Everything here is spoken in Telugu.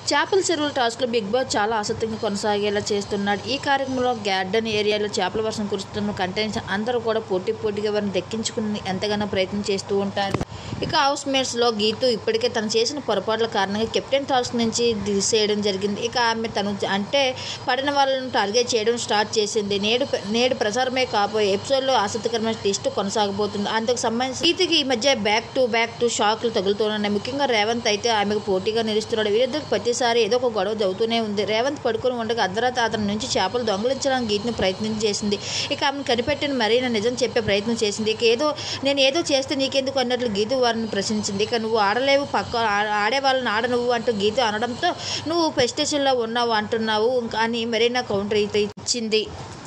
చేపల చెరువుల టాస్క్లో బిగ్ బాస్ చాలా ఆసక్తిగా కొనసాగేలా చేస్తున్నాడు ఈ కార్యక్రమంలో గార్డెన్ ఏరియాలో చేపల వర్షం కురుస్తున్న కంటెంట్స్ అందరూ కూడా పోటీ పోటీగా వారిని దక్కించుకుని ఎంతగానో ప్రయత్నం చేస్తూ ఉంటారు ఇక హౌస్ మేట్స్లో గీతు ఇప్పటికే తను చేసిన పొరపాట్ల కారణంగా కెప్టెన్ టాస్క్ నుంచి తీసేయడం జరిగింది ఇక ఆమె తను అంటే పడిన వాళ్ళను టార్గెట్ చేయడం స్టార్ట్ చేసింది నేడు నేడు ప్రసారమే కాబోయే ఎపిసోడ్లో ఆసక్తికరమైన టెస్ట్ కొనసాగబోతుంది అందుకు సంబంధించి గీతకి ఈ మధ్య బ్యాక్ టు బ్యాక్ టు షాక్లు తగులుతున్నాయి ముఖ్యంగా రేవంత్ అయితే ఆమెకు పోటీగా నిలుస్తున్నాడు వీరిద్దరికి ప్రతిసారి ఏదో ఒక గొడవ జరుగుతూనే ఉంది రేవంత్ పడుకొని ఉండగా అర్ధరాత్రి అతని నుంచి చేపలు దొంగలించడానికి గీతను ప్రయత్నం చేసింది ఇక ఆమెను కనిపెట్టిన మరీనా నిజం చెప్పే ప్రయత్నం చేసింది ఇక ఏదో నేను ఏదో చేస్తే నీకెందుకు అన్నట్లు గీతు వారిని ప్రశ్నించింది ఇక నువ్వు ఆడలేవు పక్క ఆ- ఆడే వాళ్ళని ఆడ నువ్వు అంటూ గీత అనడంతో నువ్వు ప్రెస్టేషన్లో ఉన్నావు అంటున్నావు ఇంకా అని మరీనా కౌంటర్ ఇచ్చింది